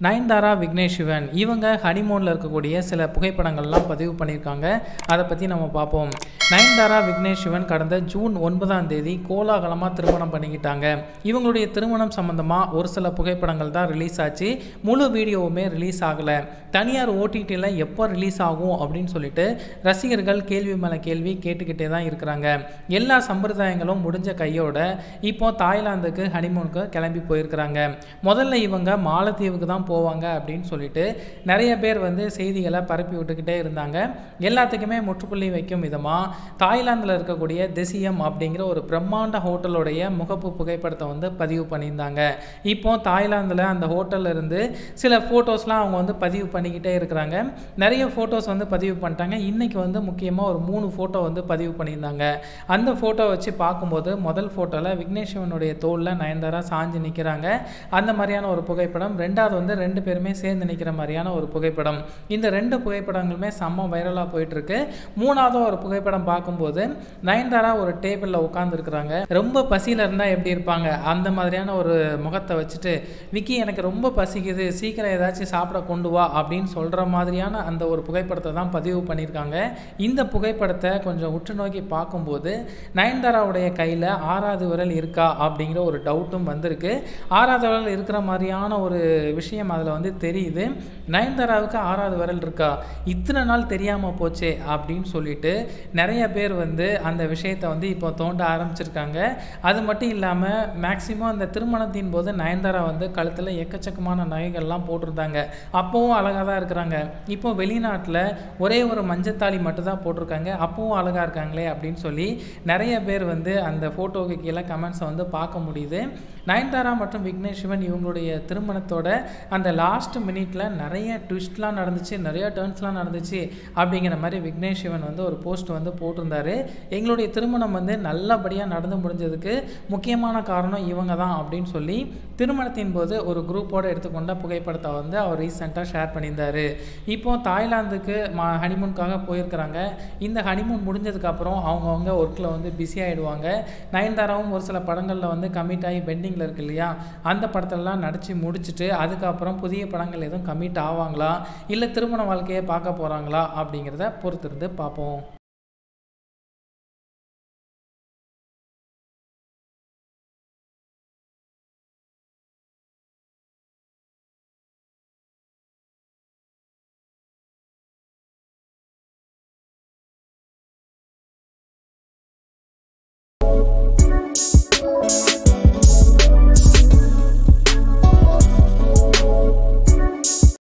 நயன்தாரா விக்னேஷ் சிவன் இவங்க ஹனிமூனில் இருக்கக்கூடிய சில புகைப்படங்கள்லாம் பதிவு பண்ணியிருக்காங்க அதை பற்றி நம்ம பார்ப்போம் நயன்தாரா விக்னேஷ் சிவன் கடந்த ஜூன் ஒன்பதாம் தேதி கோலாகலமாக திருமணம் பண்ணிக்கிட்டாங்க இவங்களுடைய திருமணம் சம்மந்தமாக ஒரு சில புகைப்படங்கள் தான் ரிலீஸ் ஆச்சு முழு வீடியோவுமே ரிலீஸ் ஆகலை தனியார் ஓடிடியில் எப்போ ரிலீஸ் ஆகும் அப்படின்னு சொல்லிட்டு ரசிகர்கள் கேள்வி மேலே கேள்வி கேட்டுக்கிட்டே தான் இருக்கிறாங்க எல்லா சம்பிரதாயங்களும் முடிஞ்ச கையோட இப்போ தாய்லாந்துக்கு ஹனிமூனுக்கு கிளம்பி போயிருக்கிறாங்க முதல்ல இவங்க மாலத்தீவுக்கு தான் போவாங்க அப்படின்னு சொல்லிட்டு நிறைய பேர் வந்து செய்திகளை பரப்பி விட்டுக்கிட்டே இருந்தாங்க எல்லாத்துக்குமே முற்றுப்புள்ளி வைக்கும் விதமாக தாய்லாந்தில் இருக்கக்கூடிய தெசியம் அப்படிங்கிற ஒரு பிரம்மாண்ட ஹோட்டலுடைய முகப்பு புகைப்படத்தை வந்து பதிவு பண்ணியிருந்தாங்க இப்போ தாய்லாந்தில் அந்த ஹோட்டல்ல இருந்து சில ஃபோட்டோஸ்லாம் அவங்க வந்து பதிவு பண்ணிக்கிட்டே இருக்கிறாங்க நிறைய ஃபோட்டோஸ் வந்து பதிவு பண்ணிட்டாங்க இன்னைக்கு வந்து முக்கியமாக ஒரு மூணு ஃபோட்டோ வந்து பதிவு பண்ணியிருந்தாங்க அந்த ஃபோட்டோ வச்சு பார்க்கும்போது முதல் ஃபோட்டோவில் விக்னேஷ் சிவனுடைய தோளில் நயன்தாரா சாஞ்சு நிற்கிறாங்க அந்த மாதிரியான ஒரு புகைப்படம் ரெண்டாவது வந்து ரெண்டு பேருமே சேர்ந்து நிற்கிற மாதிரியான ஒரு புகைப்படம் இந்த ரெண்டு புகைப்படங்களுமே செம்ம வைரலாக போயிட்டுருக்கு மூணாவது ஒரு புகைப்படம் பார்க்கும்போது நயன்தாரா ஒரு டேபிளில் உட்காந்துருக்குறாங்க ரொம்ப பசியில் இருந்தால் எப்படி இருப்பாங்க அந்த மாதிரியான ஒரு முகத்தை வச்சுட்டு விக்கி எனக்கு ரொம்ப பசிக்குது சீக்கிரம் ஏதாச்சும் சாப்பிட கொண்டு வா அப்படின்னு சொல்கிற மாதிரியான அந்த ஒரு புகைப்படத்தை தான் பதிவு பண்ணியிருக்காங்க இந்த புகைப்படத்தை கொஞ்சம் உற்று நோக்கி பார்க்கும்போது நயன்தாராவுடைய கையில் ஆறாவது விரல் இருக்கா அப்படிங்கிற ஒரு டவுட்டும் வந்திருக்கு ஆறாவது விரல் இருக்கிற மாதிரியான ஒரு விஷயம் அதில் வந்து தெரியுது நயன்தாராவுக்கு ஆறாவது விரல் இருக்கா இத்தனை நாள் தெரியாமல் போச்சே அப்படின்னு சொல்லிட்டு நிறைய பேர் வந்து அந்த விஷயத்தை வந்து இப்போ தோண்ட ஆரம்பிச்சிருக்காங்க அது மட்டும் இல்லாமல் மேக்சிமம் அந்த திருமணத்தின் போது நயன்தாரா வந்து கழுத்தில் எக்கச்சக்கமான நகைகள்லாம் போட்டிருந்தாங்க அப்போவும் அழகாக தான் இருக்கிறாங்க இப்போ வெளிநாட்டில் ஒரே ஒரு மஞ்சத்தாளி மட்டும் தான் போட்டிருக்காங்க அப்போவும் அழகாக இருக்காங்களே அப்படின்னு சொல்லி நிறைய பேர் வந்து அந்த ஃபோட்டோவுக்கு கீழே கமெண்ட்ஸை வந்து பார்க்க முடியுது நயன்தாரா மற்றும் விக்னேஷ் சிவன் இவங்களுடைய திருமணத்தோட அந்த லாஸ்ட் மினிட்ல நிறைய ட்விஸ்ட்லாம் நடந்துச்சு நிறைய டேர்ன்ஸ்லாம் நடந்துச்சு அப்படிங்கிற மாதிரி விக்னேஷ் சிவன் வந்து ஒரு போஸ்ட் வந்து போட்டிருந்தாரு எங்களுடைய திருமணம் வந்து நல்லபடியாக நடந்து முடிஞ்சதுக்கு முக்கியமான காரணம் இவங்க தான் அப்படின்னு சொல்லி திருமணத்தின் போது ஒரு குரூப்போடு எடுத்துக்கொண்ட புகைப்படத்தை வந்து அவர் ரீசெண்டாக ஷேர் பண்ணியிருந்தாரு இப்போ தாய்லாந்துக்கு மா ஹனிமூனுக்காக போயிருக்கிறாங்க இந்த ஹனிமூன் முடிஞ்சதுக்கப்புறம் அவங்கவுங்க ஒர்க்கில் வந்து பிஸி ஆகிடுவாங்க நயன்தாராவும் ஒரு சில படங்களில் வந்து கமிட் ஆகி பெண்டிங்கில் இருக்கு இல்லையா அந்த படத்தெல்லாம் நடித்து முடிச்சுட்டு அதுக்கப்புறம் புதிய படங்கள் எதுவும் கமிட் ஆவாங்களா இல்லை திருமண வாழ்க்கையை பார்க்க போகிறாங்களா அப்படிங்கிறத பொறுத்திருந்து பார்ப்போம்